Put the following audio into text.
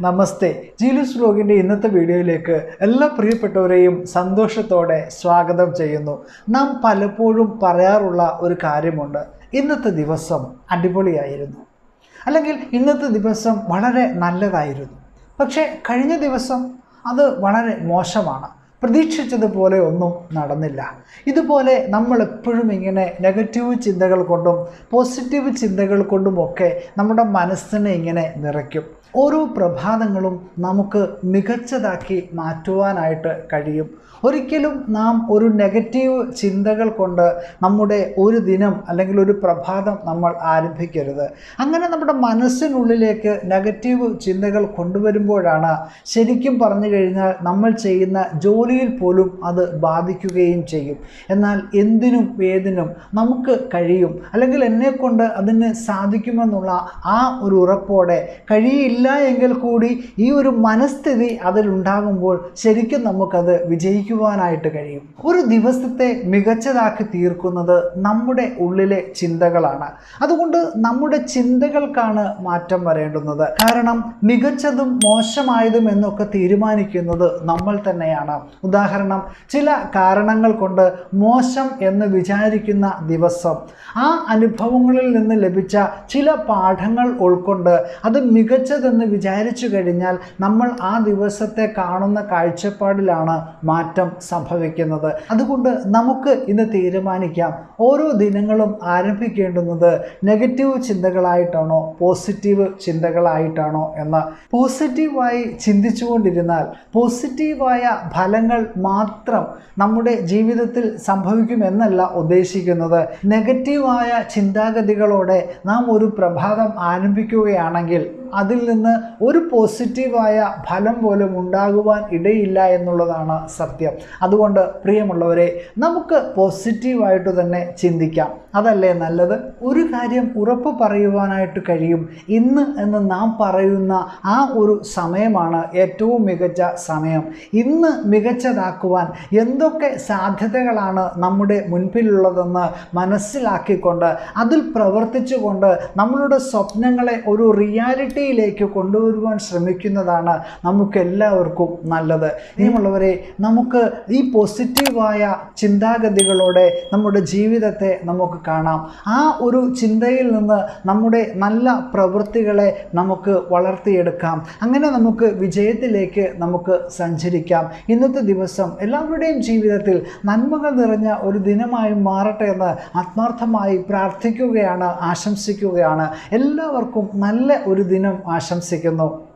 നമസ്തേ ജീലൂസ് വ്ലോഗിൻ്റെ ഇന്നത്തെ വീഡിയോയിലേക്ക് എല്ലാ പ്രിയപ്പെട്ടവരെയും സന്തോഷത്തോടെ സ്വാഗതം ചെയ്യുന്നു നാം പലപ്പോഴും പറയാറുള്ള ഒരു കാര്യമുണ്ട് ഇന്നത്തെ ദിവസം അടിപൊളിയായിരുന്നു അല്ലെങ്കിൽ ഇന്നത്തെ ദിവസം വളരെ നല്ലതായിരുന്നു പക്ഷേ കഴിഞ്ഞ ദിവസം അത് വളരെ മോശമാണ് പ്രതീക്ഷിച്ചതുപോലെ ഒന്നും നടന്നില്ല ഇതുപോലെ നമ്മൾ എപ്പോഴും ഇങ്ങനെ നെഗറ്റീവ് ചിന്തകൾ കൊണ്ടും പോസിറ്റീവ് ചിന്തകൾ കൊണ്ടുമൊക്കെ നമ്മുടെ മനസ്സിനെ ഇങ്ങനെ നിറയ്ക്കും ഓരോ പ്രഭാതങ്ങളും നമുക്ക് മികച്ചതാക്കി മാറ്റുവാനായിട്ട് കഴിയും ഒരിക്കലും നാം ഒരു നെഗറ്റീവ് ചിന്തകൾ കൊണ്ട് നമ്മുടെ ഒരു ദിനം അല്ലെങ്കിൽ ഒരു പ്രഭാതം നമ്മൾ ആരംഭിക്കരുത് അങ്ങനെ നമ്മുടെ മനസ്സിനുള്ളിലേക്ക് നെഗറ്റീവ് ചിന്തകൾ കൊണ്ടുവരുമ്പോഴാണ് ശരിക്കും പറഞ്ഞു കഴിഞ്ഞാൽ നമ്മൾ ചെയ്യുന്ന ജോലിയിൽ പോലും അത് ബാധിക്കുകയും ചെയ്യും എന്നാൽ എന്തിനും ഏതിനും നമുക്ക് കഴിയും അല്ലെങ്കിൽ എന്നെക്കൊണ്ട് അതിന് സാധിക്കുമെന്നുള്ള ആ ഒരു ഉറപ്പോടെ കഴിയില്ല എങ്കിൽ കൂടി ഈ ഒരു മനസ്ഥിതി അതിലുണ്ടാകുമ്പോൾ ശരിക്കും നമുക്കത് വിജയിക്കുവാനായിട്ട് കഴിയും ഒരു ദിവസത്തെ മികച്ചതാക്കി തീർക്കുന്നത് നമ്മുടെ ഉള്ളിലെ ചിന്തകളാണ് അതുകൊണ്ട് നമ്മുടെ ചിന്തകൾക്കാണ് മാറ്റം വരേണ്ടുന്നത് കാരണം മികച്ചതും മോശമായതും എന്നൊക്കെ തീരുമാനിക്കുന്നത് നമ്മൾ തന്നെയാണ് ഉദാഹരണം ചില കാരണങ്ങൾ കൊണ്ട് മോശം എന്ന് വിചാരിക്കുന്ന ദിവസം ആ അനുഭവങ്ങളിൽ നിന്ന് ലഭിച്ച ചില പാഠങ്ങൾ ഉൾക്കൊണ്ട് അത് മികച്ചതെന്ന് വിചാരിച്ചു കഴിഞ്ഞാൽ നമ്മൾ ആ ദിവസത്തെ കാണുന്ന കാഴ്ചപ്പാടിലാണ് മാറ്റം സംഭവിക്കുന്നത് അതുകൊണ്ട് നമുക്ക് ഇന്ന് തീരുമാനിക്കാം ഓരോ ദിനങ്ങളും ആരംഭിക്കേണ്ടുന്നത് നെഗറ്റീവ് ചിന്തകളായിട്ടാണോ പോസിറ്റീവ് ചിന്തകളായിട്ടാണോ എന്ന് പോസിറ്റീവായി ചിന്തിച്ചുകൊണ്ടിരുന്നാൽ പോസിറ്റീവായ ഫലങ്ങൾ മാത്രം നമ്മുടെ ജീവിതത്തിൽ സംഭവിക്കുമെന്നല്ല ഉദ്ദേശിക്കുന്നത് നെഗറ്റീവായ ചിന്താഗതികളോടെ നാം ഒരു പ്രഭാതം ആരംഭിക്കുകയാണെങ്കിൽ അതിൽ നിന്ന് ഒരു പോസിറ്റീവായ ഫലം പോലും ഉണ്ടാകുവാൻ ഇടയില്ല എന്നുള്ളതാണ് സത്യം അതുകൊണ്ട് പ്രിയമുള്ളവരെ നമുക്ക് പോസിറ്റീവായിട്ട് തന്നെ ചിന്തിക്കാം അതല്ലേ നല്ലത് ഒരു കാര്യം ഉറപ്പ് പറയുവാനായിട്ട് കഴിയും ഇന്ന് എന്ന് നാം പറയുന്ന ആ ഒരു സമയമാണ് ഏറ്റവും മികച്ച സമയം ഇന്ന് മികച്ചതാക്കുവാൻ എന്തൊക്കെ സാധ്യതകളാണ് നമ്മുടെ മുൻപിലുള്ളതെന്ന് മനസ്സിലാക്കിക്കൊണ്ട് അതിൽ പ്രവർത്തിച്ചുകൊണ്ട് നമ്മളുടെ സ്വപ്നങ്ങളെ ഒരു റിയാലിറ്റിയിലേക്ക് കൊണ്ടുവരുവാൻ ശ്രമിക്കുന്നതാണ് നമുക്കെല്ലാവർക്കും നല്ലത് ഇനിയുമുള്ളവരെ നമുക്ക് ഈ പോസിറ്റീവായ ചിന്താഗതികളോടെ നമ്മുടെ ജീവിതത്തെ നമുക്ക് കാണാം ആ ഒരു ചിന്തയിൽ നിന്ന് നമ്മുടെ നല്ല പ്രവൃത്തികളെ നമുക്ക് വളർത്തിയെടുക്കാം അങ്ങനെ നമുക്ക് വിജയത്തിലേക്ക് നമുക്ക് സഞ്ചരിക്കാം ഇന്നത്തെ ദിവസം എല്ലാവരുടെയും ജീവിതത്തിൽ നന്മകൾ നിറഞ്ഞ ഒരു ദിനമായി മാറട്ടെ എന്ന് ആത്മാർത്ഥമായി പ്രാർത്ഥിക്കുകയാണ് ആശംസിക്കുകയാണ് എല്ലാവർക്കും നല്ല ഒരു ദിനം ആശംസിക്കുന്നു